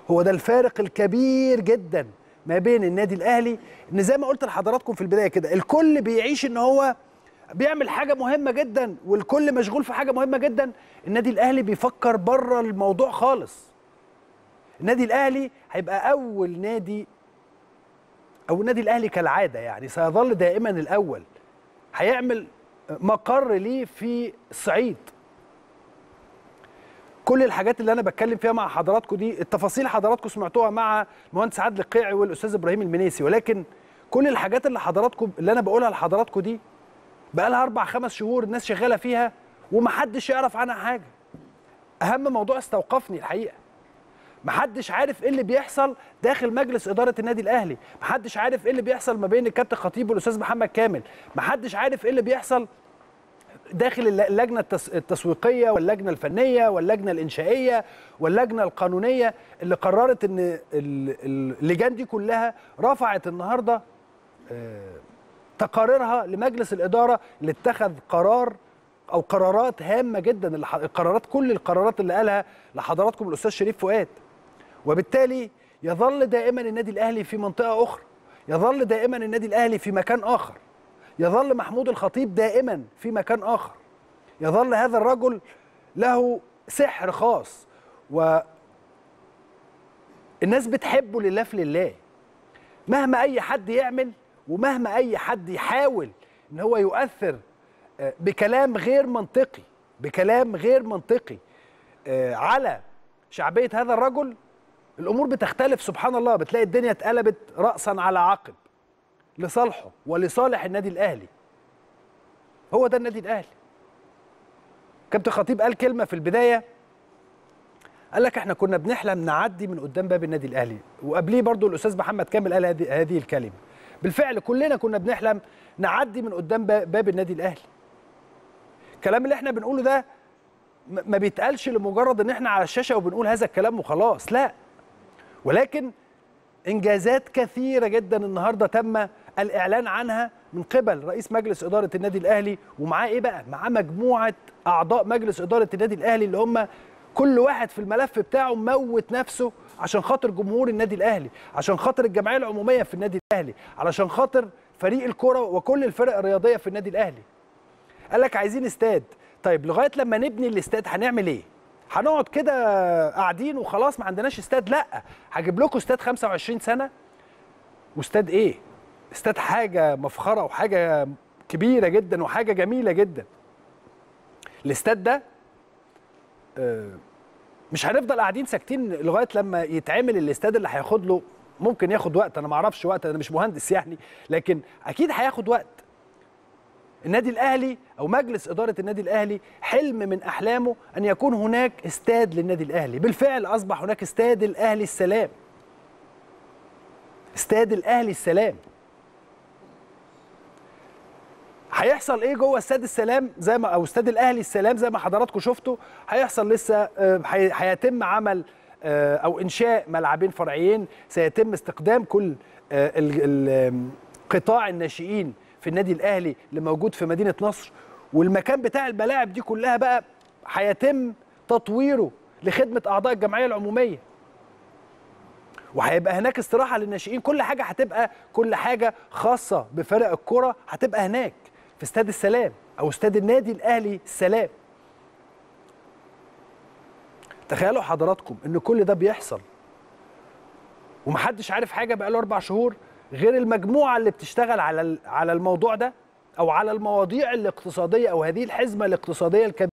هو ده الفارق الكبير جدا ما بين النادي الاهلي ان زي ما قلت لحضراتكم في البدايه كده الكل بيعيش ان هو بيعمل حاجه مهمه جدا والكل مشغول في حاجه مهمه جدا النادي الاهلي بيفكر بره الموضوع خالص النادي الاهلي هيبقى اول نادي او النادي الاهلي كالعاده يعني سيظل دائما الاول هيعمل مقر ليه في الصعيد كل الحاجات اللي انا بتكلم فيها مع حضراتكم دي التفاصيل حضراتكم سمعتوها مع المهندس عادل القيعي والاستاذ ابراهيم المنيسي ولكن كل الحاجات اللي حضراتكم اللي انا بقولها لحضراتكم دي بقى لها اربع خمس شهور الناس شغاله فيها ومحدش يعرف عنها حاجه اهم موضوع استوقفني الحقيقه محدش عارف ايه اللي بيحصل داخل مجلس اداره النادي الاهلي محدش عارف ايه اللي بيحصل ما بين الكابتن خطيب والاستاذ محمد كامل محدش عارف ايه اللي بيحصل داخل اللجنه التسويقيه واللجنه الفنيه واللجنه الانشائيه واللجنه القانونيه اللي قررت ان اللجان دي كلها رفعت النهارده تقاريرها لمجلس الاداره اللي اتخذ قرار او قرارات هامه جدا القرارات كل القرارات اللي قالها لحضراتكم الاستاذ شريف فؤاد وبالتالي يظل دائما النادي الاهلي في منطقه اخرى يظل دائما النادي الاهلي في مكان اخر يظل محمود الخطيب دائما في مكان اخر يظل هذا الرجل له سحر خاص و الناس بتحبه لله في لله مهما اي حد يعمل ومهما اي حد يحاول ان هو يؤثر بكلام غير منطقي بكلام غير منطقي على شعبيه هذا الرجل الامور بتختلف سبحان الله بتلاقي الدنيا اتقلبت راسا على عقب لصالحه ولصالح النادي الاهلي هو ده النادي الاهلي كابتن خطيب قال كلمه في البدايه قال لك احنا كنا بنحلم نعدي من قدام باب النادي الاهلي وقبليه برضو الاستاذ محمد كامل قال هذه الكلمه بالفعل كلنا كنا بنحلم نعدي من قدام باب النادي الاهلي الكلام اللي احنا بنقوله ده ما بيتقالش لمجرد ان احنا على الشاشه وبنقول هذا الكلام وخلاص لا ولكن انجازات كثيره جدا النهارده تم الاعلان عنها من قبل رئيس مجلس اداره النادي الاهلي ومعاه ايه بقى معاه مجموعه اعضاء مجلس اداره النادي الاهلي اللي هم كل واحد في الملف بتاعه موت نفسه عشان خاطر جمهور النادي الاهلي عشان خاطر الجمعيه العموميه في النادي الاهلي علشان خاطر فريق الكره وكل الفرق الرياضيه في النادي الاهلي قال لك عايزين استاد طيب لغايه لما نبني الاستاد هنعمل ايه هنقعد كده قاعدين وخلاص ما عندناش استاد لا هجيب لكم استاد 25 سنه واستاد ايه استاد حاجه مفخره وحاجه كبيره جدا وحاجه جميله جدا الاستاد ده مش هنفضل قاعدين ساكتين لغايه لما يتعمل الاستاد اللي هياخد له ممكن ياخد وقت انا ما اعرفش وقت انا مش مهندس يعني لكن اكيد هياخد وقت النادي الاهلي او مجلس اداره النادي الاهلي حلم من احلامه ان يكون هناك استاد للنادي الاهلي بالفعل اصبح هناك استاد الاهلي السلام استاد الاهلي السلام هيحصل ايه جوه استاد السلام زي ما او استاد الاهلي السلام زي ما حضراتكم شفتوا هيحصل لسه هيتم عمل او انشاء ملعبين فرعيين سيتم استقدام كل قطاع الناشئين في النادي الاهلي اللي موجود في مدينه نصر والمكان بتاع الملاعب دي كلها بقى هيتم تطويره لخدمه اعضاء الجمعيه العموميه وهيبقى هناك استراحه للناشئين كل حاجه هتبقى كل حاجه خاصه بفرق الكره هتبقى هناك في استاد السلام او استاد النادي الاهلي السلام تخيلوا حضراتكم ان كل ده بيحصل ومحدش عارف حاجه بقاله اربع شهور غير المجموعه اللي بتشتغل على على الموضوع ده او على المواضيع الاقتصاديه او هذه الحزمه الاقتصاديه الكبيره